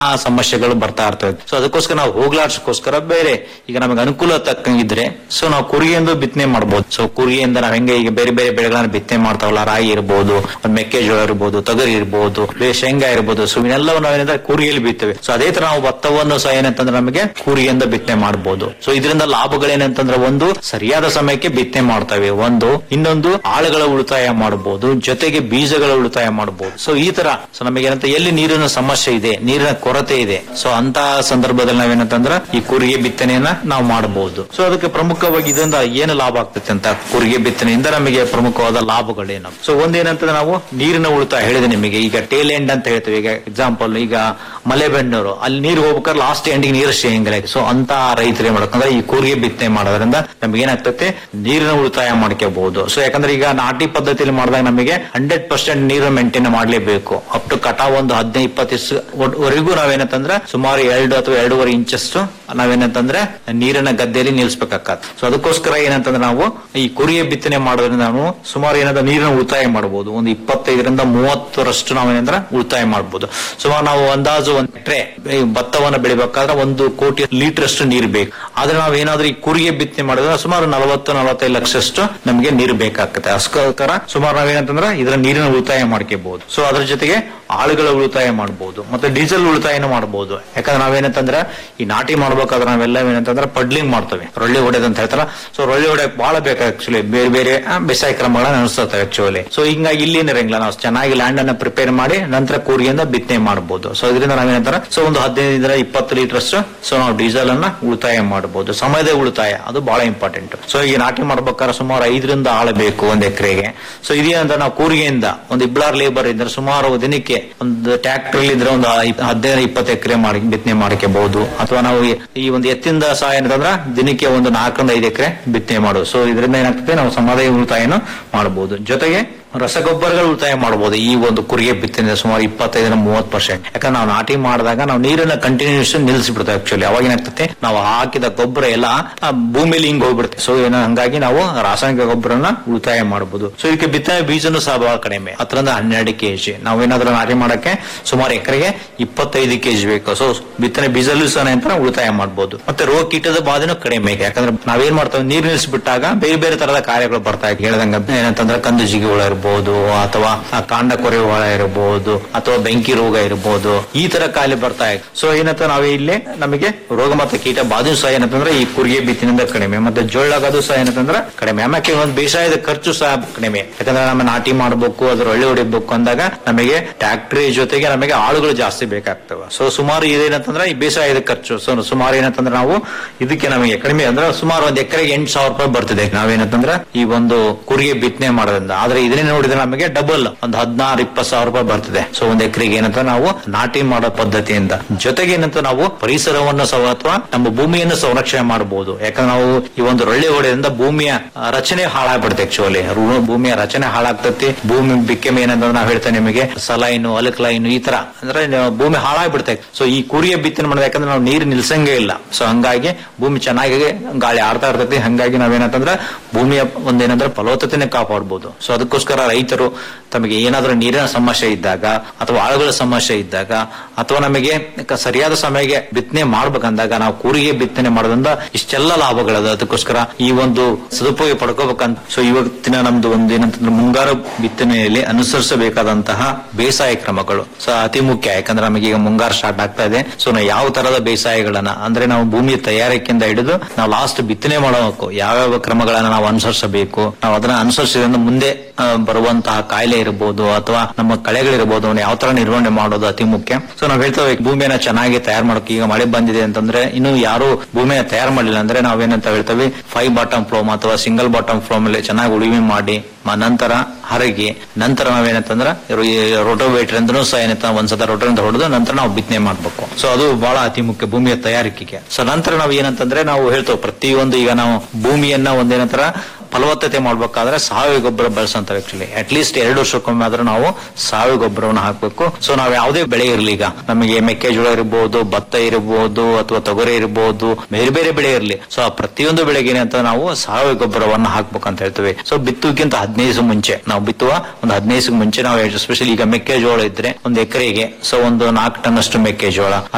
ಆ ಸಮಸ್ಯೆಗಳು ಬರ್ತಾ ಇರ್ತವೆ ಸೊ ಅದಕ್ಕೋಸ್ಕರ ನಾವು ಹೋಗ್ಲಾಡ್ಸಕ್ಕೋಸ್ಕರ ಬೇರೆ ಈಗ ನಮಗೆ ಅನುಕೂಲ ತಕ್ಕಂಗಿದ್ರೆ ಸೊ ನಾವು ಕುರಿಗೆಂದು ಬಿತ್ತನೆ ಮಾಡ್ಬೋದು ಸೊ ಕುರಿಯಿಂದ ನಾವ್ ಹೆಂಗೆ ಈಗ ಬೇರೆ ಬೇರೆ ಬೆಳೆಗಳನ್ನ ಬಿತ್ತನೆ ಮಾಡ್ತಾವಲ್ಲ ರಾಗಿ ಇರ್ಬೋದು ಒಂದ್ ಮೆಕ್ಕೆಜೋಳ ಇರ್ಬೋದು ತೊಗರಿ ಇರ್ಬೋದು ಬೇರೆ ಶೇಂಗಾ ಇರ್ಬೋದು ಸೊ ಇವನ್ನೆಲ್ಲವೂ ನಾವೇನಂದ್ರೆ ಕೂರಿಗೆಯಲ್ಲಿ ಬಿತ್ತೇವೆ ಸೊ ಅದೇ ತರ ನಾವು ಭತ್ತವನ್ನು ಸಹ ಏನಂತಂದ್ರೆ ನಮಗೆ ಕೂರಿಗೆಯಿಂದ ಬಿತ್ತನೆ ಮಾಡಬಹುದು ಸೊ ಇದರಿಂದ ಲಾಭಗಳೇನಂತಂದ್ರೆ ಒಂದು ಸರಿಯಾದ ಸಮಯಕ್ಕೆ ಬಿತ್ತನೆ ಮಾಡ್ತವೆ ಒಂದು ಇನ್ನೊಂದು ಆಳುಗಳ ಉಳಿತಾಯ ಮಾಡಬಹುದು ಜೊತೆಗೆ ಬೀಜಗಳ ಉಳಿತಾಯ ಮಾಡಬಹುದು ಸೊ ಈ ತರ ಸೊ ನಮಗೆ ಏನಂತ ಎಲ್ಲಿ ನೀರಿನ ಸಮಸ್ಯೆ ಇದೆ ನೀರಿನ ಕೊರತೆ ಇದೆ ಸೊ ಅಂತ ಸಂದರ್ಭದಲ್ಲಿ ನಾವೇನಂತಂದ್ರೆ ಈ ಕೂರಿಗೆ ಬಿತ್ತನೆಯನ್ನ ನಾವು ಮಾಡಬಹುದು ಸೊ ಅದಕ್ಕೆ ಪ್ರಮುಖವಾಗಿ ಇದರಿಂದ ಏನು ಲಾಭ ಆಗ್ತೈತೆ ಅಂತ ಕೂರಿಗೆ ಬಿತ್ತನೆಯಿಂದ ನಮಗೆ ಪ್ರಮುಖವಾದ ಲಾಭಗಳೇನು ಸೊ ಒಂದೇನಂತಂದ್ರೆ ನಾವು ನೀರಿನ ಉಳಿತಾಯ ಹೇಳಿದೆ ನಿಮಗೆ ಈಗ ಟೇಲ್ ಎಂಡ್ ಅಂತ ಹೇಳ್ತೇವೆ ಈಗ ಎಕ್ಸಾಂಪಲ್ ಈಗ ಮಲೆಬೆನ್ನೂರು ಅಲ್ಲಿ ನೀರು ಹೋಗ್ಬೇಕಾದ್ರೆ ಲಾಸ್ಟ್ ಎಂಡಿಗೆ ನೀರು ಸಿಗಂಗಿಲ್ಲ ಸೊ ಅಂತ ರೈತರು ಏನ್ ಮಾಡ್ಬೇಕಂದ್ರೆ ಈ ಕೂರಿಗೆ ಬಿತ್ತನೆ ಮಾಡೋದ್ರಿಂದ ನಮ್ಗೆ ಏನಾಗ್ತೈತೆ ನೀರಿನ ಉಳಿತಾಯ ಮಾಡ್ಕೋಬಹುದು ಸೊ ಯಾಕಂದ್ರೆ ಈಗ ನಾಟಿ ಪದ್ಧತಿಯಲ್ಲಿ ಮಾಡಿದಾಗ ನಮಗೆ ಹಂಡ್ರೆಡ್ ಪರ್ಸೆಂಟ್ ನೀರು ಮೇಂಟೈನ್ ಮಾಡ್ಲೇಬೇಕು ಅಪ್ ಟು ಕಟಾವ್ ಒಂದು ಹದಿನೈದು ಇಪ್ಪತ್ತು ವರೆಗೂ ನಾವೇನಂತಂದ್ರೆ ಸುಮಾರು ಎರಡು ಅಥವಾ ಎರಡೂವರೆ ಇಂಚಸ್ ನಾವೇನಂತಂದ್ರೆ ನೀರಿನ ಗದ್ದೆಯಲ್ಲಿ ನಿಲ್ಲಿಸಬೇಕಾಗತ್ತೆ ಸೊ ಅದಕ್ಕೋಸ್ಕರ ಏನಂತಂದ್ರೆ ನಾವು ಈ ಕುರಿಯ ಬಿತ್ತನೆ ಮಾಡೋದ್ರಿಂದ ನಾವು ಸುಮಾರು ಏನಂದ್ರೆ ನೀರಿನ ಉಳಿತಾಯ ಮಾಡಬಹುದು ಒಂದು ಇಪ್ಪತ್ತೈದರಿಂದ ಮೂವತ್ತರಷ್ಟು ನಾವೇನಂದ್ರೆ ಉಳಿತಾಯ ಮಾಡಬಹುದು ಸುಮಾರು ನಾವು ಅಂದಾಜು ಒಂದ್ ಎಕರೆ ಭತ್ತವನ್ನ ಬೆಳಿಬೇಕಾದ್ರೆ ಒಂದು ಕೋಟಿ ಲೀಟರ್ ಅಷ್ಟು ನೀರು ಬೇಕು ಆದ್ರೆ ನಾವು ಏನಾದ್ರೂ ಈ ಕುರಿಗೆ ಬಿತ್ತನೆ ಮಾಡಿದ್ರೆ ಸುಮಾರು ನಲವತ್ತು ನಲವತ್ತೈದು ಲಕ್ಷಷ್ಟು ನಮಗೆ ನೀರು ಬೇಕಾಗ್ತದೆ ಅಸ್ಕೋಸ್ಕರ ಸುಮಾರು ನಾವೇನಂತಂದ್ರೆ ಇದರ ನೀರಿನ ಉಳಿತಾಯ ಮಾಡ್ಕೋಬಹುದು ಸೊ ಅದ್ರ ಜೊತೆಗೆ ಆಳುಗಳ ಉಳಿತಾಯ ಮಾಡಬಹುದು ಮತ್ತೆ ಡೀಸೆಲ್ ಉಳಿತಾಯನೂ ಮಾಡಬಹುದು ಯಾಕಂದ್ರೆ ನಾವೇನಂತಂದ್ರೆ ಈ ನಾಟಿ ಮಾಡ್ಬೇಕಾದ್ರೆ ನಾವೆಲ್ಲ ಏನಂತಂದ್ರೆ ಪಡ್ಲಿಂಗ್ ಮಾಡ್ತೇವೆ ರೊಳ್ಳಿ ಹೊಡೆದ್ ಅಂತ ಹೇಳ್ತಾರ ಸೊ ರೊಳ್ಳಿ ಹೊಡೆಯಕ್ ಬಹಳ ಬೇಕು ಆಕ್ಚುಲಿ ಬೇರೆ ಬೇರೆ ಆ, ಬೇಸಾಯ ಕ್ರಮಗಳನ್ನ ಅನುಸರ್ತವೆ ಆಕ್ಚುಲಿ ಸೊ ಹಿಂಗಾಗಿ ಇಲ್ಲಿ ಇರಂಗಿಲ್ಲ ನಾವು ಚೆನ್ನಾಗಿ ಲ್ಯಾಂಡ್ ಅನ್ನ ಪ್ರಿಪೇರ್ ಮಾಡಿ ನಂತರ ಕೂರಿಗೆಯಿಂದ ಬಿತ್ತನೆ ಮಾಡಬಹುದು ಸೊ ಇದರಿಂದ ನಾವೇನಂತಾರೆ ಸೊ ಒಂದು ಹದಿನೈದರಿಂದ ಇಪ್ಪತ್ತು ಲೀಟರ್ ಅಷ್ಟು ಸೊ ನಾವು ಡೀಸೆಲ್ ಅನ್ನ ಉಳಿತಾಯ ಮಾಡಬಹುದು ಸಮಯದ ಉಳಿತಾಯ ಅದು ಬಹಳ ಇಂಪಾರ್ಟೆಂಟ್ ಸೊ ಈಗ ನಾಟಿ ಮಾಡ್ಬೇಕಾದ್ರೆ ಸುಮಾರು ಐದರಿಂದ ಆಳು ಬೇಕು ಒಂದ್ ಎಕರೆಗೆ ಸೊ ಇದೇನಂದ್ರೆ ನಾವು ಕೂರಿಗೆಯಿಂದ ಒಂದು ಇಬ್ಬಳಾರ್ ಲೇಬರ್ ಇದ್ರೆ ಸುಮಾರು ದಿನಕ್ಕೆ ಒಂದು ಟ್ರ್ಯಾಕ್ಟರ್ ಇದ್ರೆ ಒಂದು ಐ- ಹದಿನೈದು ಇಪ್ಪತ್ತು ಎಕರೆ ಮಾಡಿ ಬಿತ್ತನೆ ಮಾಡ್ಕೋಬಹುದು ಅಥವಾ ನಾವು ಈ- ಈ ಒಂದು ಎತ್ತಿಂದ ಸಹ ಏನಂತಂದ್ರೆ ದಿನಕ್ಕೆ ಒಂದು ನಾಲ್ಕರಿಂದ ಐದು ಎಕರೆ ಬಿತ್ತನೆ ಮಾಡೋದು ಸೊ ಇದರಿಂದ ಏನಾಗ್ತದೆ ನಾವು ಸಮುದಾಯ ಉಳಿತಾಯನು ಮಾಡಬಹುದು ಜೊತೆಗೆ ರಸಗೊಬ್ಬರಗಳು ಉಳಿತಾಯ ಮಾಡಬಹುದು ಈ ಒಂದು ಕುರಿಗೆ ಬಿತ್ತನೆ ಸುಮಾರು ಇಪ್ಪತ್ತೈದರಿಂದ ಮೂವತ್ತು ಪರ್ಸೆಂಟ್ ಯಾಕಂದ್ರೆ ನಾವು ನಾಟಿ ಮಾಡಿದಾಗ ನಾವು ನೀರನ್ನ ಕಂಟಿನ್ಯೂಸ್ ನಿಲ್ಲಿಸ್ಬಿಡ್ತೇವೆ ಆಕ್ಚುಲಿ ಅವಾಗ ಏನಾಗ್ತದೆ ನಾವು ಹಾಕಿದ ಗೊಬ್ಬರ ಎಲ್ಲ ಆ, ಭೂಮಿಲಿ ಹಿಂಗ್ ಹೋಗ್ಬಿಡುತ್ತೆ ಸೊ ಏನೋ ಹಂಗಾಗಿ ನಾವು ರಾಸಾಯನಿಕ ಗೊಬ್ಬರನ ಉಳಿತಾಯ ಮಾಡಬಹುದು ಸೊ ಇದಕ್ಕೆ ಬಿತ್ತನೆ ಬೀಜನು ಸಹ ಬಹಳ ಕಡಿಮೆ ಹತ್ತರಿಂದ ಹನ್ನೆರಡು ಕೆಜಿ ನಾವೇನಾದ್ರೂ ನಾಟಿ ಮಾಡಕ್ಕೆ ಸುಮಾರು ಎಕರೆಗೆ ಇಪ್ಪತ್ತೈದು ಕೆಜಿ ಬೇಕು ಸೊ ಬಿತ್ತನೆ ಬೀಜಲ್ಲೂ ಸಹ ನಂತರ ಉಳಿತಾಯ ಮಾಡಬಹುದು ಮತ್ತೆ ರೋಗ ಕೀಟದ ಬಾಧೆನೂ ಕಡಿಮೆ ಯಾಕಂದ್ರೆ ನಾವೇನ್ ಮಾಡ್ತೇವೆ ನೀರು ನಿಲ್ಲಿಸ್ಬಿಟ್ಟಾಗ ಬೇರೆ ಬೇರೆ ತರದ ಕಾರ್ಯಗಳು ಬರ್ತಾ ಇದೆ ಹೇಳ್ದಂಗ ಏನಂತಂದ್ರೆ ಕಂದು ಜಿಗಿ ಹುಳ ಇರ್ಬೋದು ಅಥವಾ ಆ ಕಾಂಡ ಕೊರೆ ಹುಳ ಇರಬಹುದು ಅಥವಾ ಬೆಂಕಿ ರೋಗ ಇರಬಹುದು ಈ ತರ ಕಾಯಿಲೆ ಬರ್ತಾ ಇದೆ ಸೊ ಏನಂತ ನಾವೇ ಇಲ್ಲಿ ನಮಗೆ ರೋಗ ಮತ್ತೆ ಕೀಟ ಬಾಧೆ ಸಹ ಏನಂತಂದ್ರೆ ಈ ಕುರಿಗೆ ಬಿತ್ತಿನಿಂದ ಕಡಿಮೆ ಮತ್ತೆ ಜೋಳಾಗೋದು ಸಹ ಏನಂತಂದ್ರೆ ಕಡಿಮೆ ಆಮೇಲೆ ಒಂದು ಬೇಸಾಯದ ಖರ್ಚು ಸಹ ಕಡಿಮೆ ಯಾಕಂದ್ರೆ ನಮ್ಮ ನಾಟಿ ಮಾಡಬೇಕು ಅದ್ರ ಒಳ್ಳೆ ಹೊಡಿಬೇಕು ಅಂದಾಗ ನಮಗೆ ಟ್ಯಾಕ್ಟ್ರಿ ಜೊತೆಗೆ ನಮಗೆ ಆಳುಗಳು ಜಾಸ್ತಿ ಬೇಕಾಗ್ತವೆ ಸೊ ಸುಮಾರು ಇದೇನಂತಂದ್ರೆ ಈ ಬೇಸಾಯದ ಖರ್ಚು ಸೊ ಸುಮಾರು ಏನಂತಂದ್ರೆ ನಾವು ಇದಕ್ಕೆ ನಮಗೆ ಕಡಿಮೆ ಅಂದ್ರೆ ಸುಮಾರು ಒಂದ್ ಎಕರೆಗೆ ಎಂಟು ಸಾವಿರ ರೂಪಾಯಿ ಬರ್ತಿದೆ ನಾವೇನಂತಂದ್ರೆ ಈ ಒಂದು ಕುರಿಗೆ ಬಿತ್ತನೆ ಮಾಡೋದ್ರಿಂದ ಆದ್ರೆ ಇದನ್ನೇ ನೋಡಿದ್ರೆ ನಮಗೆ ಡಬಲ್ ಒಂದು ಹದಿನಾರು ಇಪ್ಪತ್ತು ಸಾವಿರ ರೂಪಾಯಿ ಬರ್ತಿದೆ ಸೊ ಒಂದ್ ಎಕರೆಗೆ ಏನಂತ ನಾವು ನಾಟಿ ಮಾಡೋ ಪದ್ಧತಿಯಿಂದ ಜೊತೆಗೆ ಏನಂತ ನಾವು ಪರಿಸರವನ್ನು ಸಹ ಅಥವಾ ನಮ್ಮ ಭೂಮಿಯನ್ನು ಸಂರಕ್ಷಣೆ ಮಾಡಬಹುದು ಯಾಕಂದ್ರೆ ನಾವು ಈ ಒಂದು ರೊಳ್ಳೆ ಹೊಡೆಯಿಂದ ಭೂಮಿಯ ಆ, ರಚನೆ ಹಾಳಾಗ್ಬಿಡುತ್ತೆ ಆಕ್ಚುಲಿ ಭೂಮಿಯ ರಚನೆ ಹಾಳಾಗ್ತತಿ ಭೂಮಿ ಬಿಕ್ಕೆ ಏನಂದ್ರೆ ನಾವು ಹೇಳ್ತೇವೆ ನಿಮಗೆ ಸಲೈನು ಅಲಕ್ಲೈನು ಈ ತರ ಅಂದ್ರೆ ನಾವು ಭೂಮಿ ಹಾಳಾಗ್ಬಿಡುತ್ತೆ ಸೊ ಈ ಕುರಿಯ ಬಿತ್ತನೆ ಮಾಡೋದು ಯಾಕಂದ್ರೆ ನಾವು ನೀರು ನಿಲ್ಸಂಗೇ ಇಲ್ಲ ಸೊ ಹಂಗಾಗಿ ಭೂಮಿ ಚೆನ್ನಾಗಿ ಗಾಳಿ ಆಡ್ತಾ ಇರ್ತೈತಿ ಹಂಗಾಗಿ ನಾವೇನಂತಂದ್ರೆ ಭೂಮಿಯ ಒಂದೇನಂದ್ರೆ ಫಲವತ್ತತೆನೆ ಕಾಪಾಡ್ಬೋದು ಸೊ ಅದಕ್ಕೋಸ್ಕರ ರೈತರು ತಮಗೆ ಏನಾದ್ರೂ ನೀರಿನ ಸಮಸ್ಯೆ ಇದ್ದಾಗ ಅಥವಾ ಆಳುಗಳ ಸಮಸ್ಯೆ ಇದ್ದಾಗ ಅಥವಾ ನಮಗೆ ಕ- ಸರಿಯಾದ ಸಮಯಕ್ಕೆ ಬಿತ್ತನೆ ಮಾಡ್ಬೇಕಂದಾಗ ನಾವು ಕೂರಿಗೆ ಬಿತ್ತನೆ ಮಾಡೋದ್ರಿಂದ ಇಷ್ಟೆಲ್ಲ ಲಾಭಗಳದ ಅದಕ್ಕೋಸ್ಕರ ಈ ಒಂದು ಸದುಪಯೋಗ ಪಡ್ಕೋಬೇಕಂತ ಸೊ ಇವತ್ತಿನ ನಮ್ದು ಒಂದು ಏನಂತಂದ್ರೆ ಮುಂಗಾರು ಬಿತ್ತನೆಯಲ್ಲಿ ಅನುಸರಿಸಬೇಕಾದಂತಹ ಬೇಸಾಯ ಕ್ರಮಗಳು ಸೊ ಅತಿ ಮುಖ್ಯ ಯಾಕಂದ್ರೆ ನಮಗೆ ಈಗ ಮುಂಗಾರು ಸ್ಟಾರ್ಟ್ ಆಗ್ತಾ ಇದೆ ಸೊ ನಾವು ಯಾವ ತರದ ಬೇಸಾಯಗಳನ್ನ ಅಂದ್ರೆ ನಾವು ಭೂಮಿಯ ತಯಾರಿಕೆಯಿಂದ ಹಿಡಿದು ನಾವು ಲಾಸ್ಟ್ ಬಿತ್ತನೆ ಮಾಡೋಕು ಯಾವ್ಯಾವ ಕ್ರಮಗಳನ್ನ ನಾವು ಅನುಸರಿಸಬೇಕು ನಾವು ಅದನ್ನ ಅನುಸರಿಸಿದ್ರಿಂದ ಮುಂದೆ ಆ, ಬರುವಂತಹ ಕಾಯಿಲೆ ಇರಬಹುದು ಅಥವಾ ನಮ್ಮ ಕಳೆಗಳಿರ್ಬೋದು ಅವನ್ನ ಯಾವ ತರ ನಿರ್ವಹಣೆ ಮಾಡೋದು ಅತಿ ಮುಖ್ಯ ಸೊ ನಾವು ಹೇಳ್ತೇವೆ ಭೂಮಿಯನ್ನ ಚೆನ್ನಾಗಿ ತಯಾರು ಮಾಡೋಕೆ ಈಗ ಮಳೆ ಬಂದಿದೆ ಅಂತಂದ್ರೆ ಇನ್ನು ಯಾರು ಭೂಮಿಯ ತಯಾರು ಮಾಡಲಿಲ್ಲ ಅಂದ್ರೆ ನಾವೇನಂತ ಹೇಳ್ತೇವೆ ಫೈವ್ ಬಾಟಮ್ ಫ್ಲೋಮ್ ಅಥವಾ ಸಿಂಗಲ್ ಬಾಟಮ್ ಫ್ಲೋಮ್ ಅಲ್ಲಿ ಚೆನ್ನಾಗಿ ಉಳುಮೆ ಮಾಡಿ ಮ- ನಂತರ ಹರಗಿ ನಂತರ ನಾವೇನಂತಂದ್ರೆ ರೋಟೋವೇಟರ್ ಅಂದ್ರೂ ಸಹ ಏನಂತ ಒಂದ್ಸಲ ರೋಟರ್ ಅಂತ ಹೊಡೆದು ನಂತರ ನಾವು ಬಿತ್ತನೆ ಮಾಡ್ಬೇಕು ಸೊ ಅದು ಬಹಳ ಅತಿ ಮುಖ್ಯ ಭೂಮಿಯ ತಯಾರಿಕೆಗೆ ಸೊ ನಂತರ ನಾವು ಏನಂತಂದ್ರೆ ನಾವು ಹೇಳ್ತೇವೆ ಪ್ರತಿಯೊಂದು ಈಗ ನಾವು ಭೂಮಿಯನ್ನ ಒಂದೇನಂತರ ಫಲವತ್ತತೆ ಮಾಡ್ಬೇಕಾದ್ರೆ ಸಾವಯವ ಗೊಬ್ಬರ ಬಳಸಂತ ಆಕ್ಚುಲಿ ಅಟ್ ಲೀಸ್ಟ್ ಎರಡು ವರ್ಷಕ್ಕೊಮ್ಮೆ ಆದ್ರೂ ನಾವು ಸಾವಯವ ಗೊಬ್ಬರವನ್ನು ಹಾಕ್ಬೇಕು ಸೊ ನಾವು ಯಾವುದೇ ಬೆಳೆ ಇರಲಿ ಈಗ ನಮಗೆ ಮೆಕ್ಕೆಜೋಳ ಇರಬಹುದು ಭತ್ತ ಇರಬಹುದು ಅಥವಾ ತೊಗರಿ ಇರಬಹುದು ಬೇರೆ ಬೇರೆ ಬೆಳೆ ಇರಲಿ ಸೊ ಆ ಪ್ರತಿಯೊಂದು ಬೆಳೆಗೆ ಏನಂತ ನಾವು ಸಾವಯವ ಗೊಬ್ಬರವನ್ನು ಹಾಕ್ಬೇಕಂತ ಹೇಳ್ತೇವೆ ಸೊ ಬಿತ್ತುವುದಕ್ಕಿಂತ ಹದಿನೈದು ದಿವಸ ಮುಂಚೆ ನಾವು ಬಿತ್ತುವ ಒಂದು ಹದಿನೈದು ದಿವಸ ಮುಂಚೆ ನಾವು ಎಸ್ಪೆಷಲಿ ಈಗ ಮೆಕ್ಕೆಜೋಳ ಇದ್ರೆ ಒಂದು ಎಕರೆಗೆ ಸೊ ಒಂದು ನಾಲ್ಕು ಟನ್ ಅಷ್ಟು ಮೆಕ್ಕೆಜೋಳ